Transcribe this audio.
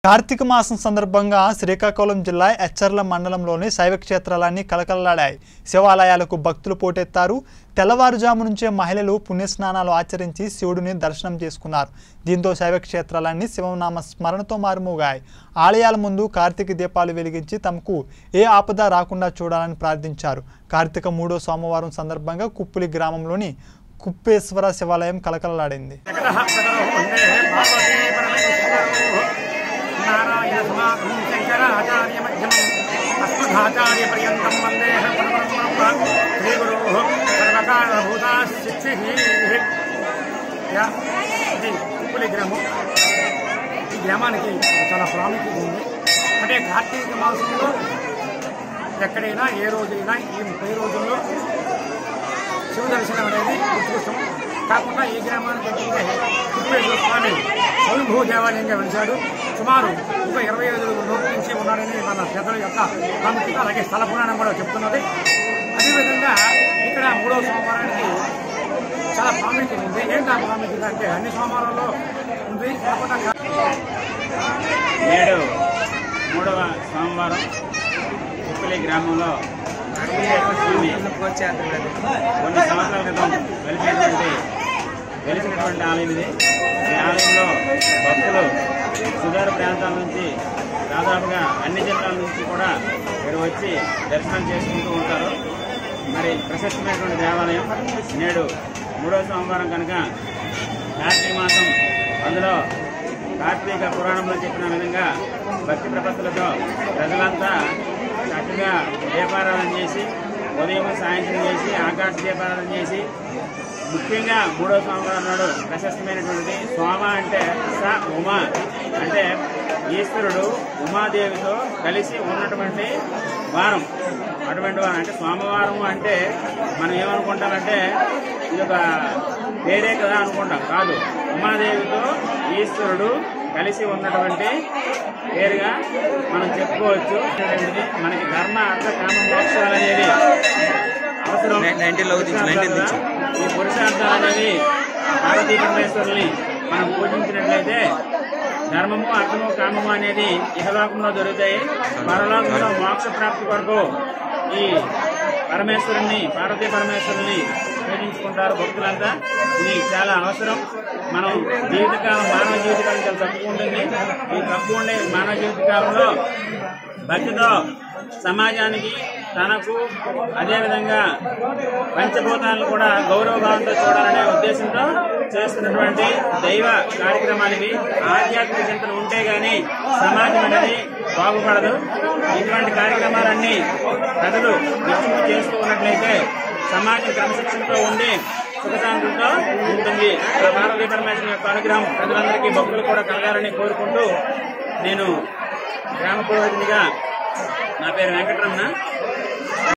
కార్తీక మాసం సందర్భంగా శ్రీకాకుళం జిల్లా ఎచ్చర్ల మండలంలోని శైవ క్షేత్రాలన్నీ కలకలలాడాయి శివాలయాలకు భక్తులు పోటెత్తారు తెల్లవారుజాము నుంచే మహిళలు పుణ్యస్నానాలు ఆచరించి శివుడిని దర్శనం చేసుకున్నారు దీంతో శైవ క్షేత్రాలన్నీ శివనామ స్మరణతో మారుమోగాయి ఆలయాల ముందు కార్తీక దీపాలు వెలిగించి తమకు ఏ ఆపద రాకుండా చూడాలని ప్రార్థించారు కార్తీక మూడో సోమవారం సందర్భంగా కుప్పులి గ్రామంలోని కుప్పేశ్వర శివాలయం కలకలలాడింది జగదః పితరౌ వందే పార్వతీ పరమేశ్వరౌ నారాయణ సమాగమం శంకరాచార్య మధ్యమం అస్మదాచార్య పర్యంతం వందే పరమం శ్రీగురు సర్వకారభూతాశిక్షి ఇది ఉప్పులి గ్రామం ఈ గ్రామానికి చాలా ప్రాముఖ్యత ఉంది అంటే కార్తీక మాసంలో ఎక్కడైనా ఏ రోజైనా ఈ ముప్పై రోజుల్లో శివ దర్శనం అనేది ఉత్కృష్టం కాకుండా ఈ గ్రామానికి ఏంటంటే కుప్పేశ్వర స్వామి స్వయంభూ దేవాలయంగా వెలిశాడు సుమారు ఇంకా ఇరవై ఐదు రోజుల నుంచి ఉన్నాడని మన పెద్దల యొక్క ప్రాముఖ్యత అలాగే స్థల పురాణం కూడా చెప్తున్నది అదేవిధంగా ఇక్కడ మూడవ సోమవారానికి చాలా ప్రాముఖ్యత ఉంది ఏంటి ఆ ప్రాముఖ్యత అంటే అన్ని సోమవారాల్లో ఉంది కాకుండా నేడు మూడవ సోమవారం ఉప్పులి గ్రామంలో వెంకటేశ్వర స్వామి కొన్ని సంవత్సరాల క్రితం వెలిసినటువంటి వెలిసినటువంటి ఆలయం ఇది ఈ ఆలయంలో భక్తులు సుదూర ప్రాంతాల నుంచి దాదాపుగా అన్ని జిల్లాల నుంచి కూడా ఇక్కడ వచ్చి దర్శనం చేసుకుంటూ ఉంటారు మరి ప్రశస్తమైనటువంటి దేవాలయం నేడు మూడవ సోమవారం కనుక కార్తీక మాసం అందులో కార్తీక పురాణంలో చెప్పిన విధంగా భక్తి ప్రపత్తులతో ప్రజలంతా చక్కగా దీపారాధన చేసి ఉదయం సాయంత్రం చేసి ఆకాశ దీపారాధన చేసి ముఖ్యంగా మూడో సోమవారం నాడు ప్రశస్తమైనటువంటిది సోమ అంటే స ఉమ అంటే ఈశ్వరుడు ఉమాదేవితో కలిసి ఉన్నటువంటి వారం అటువంటి వారం అంటే సోమవారం అంటే మనం ఏమనుకుంటామంటే ఇది ఒక పేరే కదా అనుకుంటాం కాదు ఉమాదేవితో ఈశ్వరుడు కలిసి ఉన్నటువంటి పేరుగా మనం చెప్పుకోవచ్చు ఏంటంటే మనకి ధర్మ అర్థ కామ మోక్షాలు అనేది అవసరం నైన్టీన్ లోకి దించు, నైన్టీన్ దించు. ఈ పురుషార్థాలు అనేవి పార్వతీ పరమేశ్వరుల్ని మనం పూజించినట్లయితే ధర్మము అర్థము కామము అనేది ఇహలోకంలో దొరుకుతాయి పరలోకంలో మోక్ష ప్రాప్తి కొరకు ఈ పరమేశ్వరుని పార్వతీ పరమేశ్వరుని పూజించుకుంటారు భక్తులంతా ఇది చాలా అవసరం మనం జీవితకాలం మానవ జీవితకాలం చాలా తక్కువ ఉంటుంది ఈ తక్కువ ఉండే మానవ జీవితకాలంలో భక్తితో సమాజానికి తనకు అదేవిధంగా పంచభూతాలను కూడా గౌరవభావంతో చూడాలనే ఉద్దేశంతో చేస్తున్నటువంటి దైవ కార్యక్రమాలు ఇవి ఆధ్యాత్మిక చింతన ఉంటే గాని సమాజం అనేది బాగుపడదు ఇటువంటి కార్యక్రమాలన్నీ ప్రజలు నిత్యము చేస్తూ ఉన్నట్లయితే సమాజం క్రమశిక్షణతో ఉండి సుఖశాంతులతో ఉంటుంది ఆ పార్వతీ పరమేశ్వరం యొక్క అనుగ్రహం ప్రజలందరికీ భక్తులు కూడా కలగాలని కోరుకుంటూ నేను గ్రామ పురోహితునిగా నా పేరు వెంకటరమణ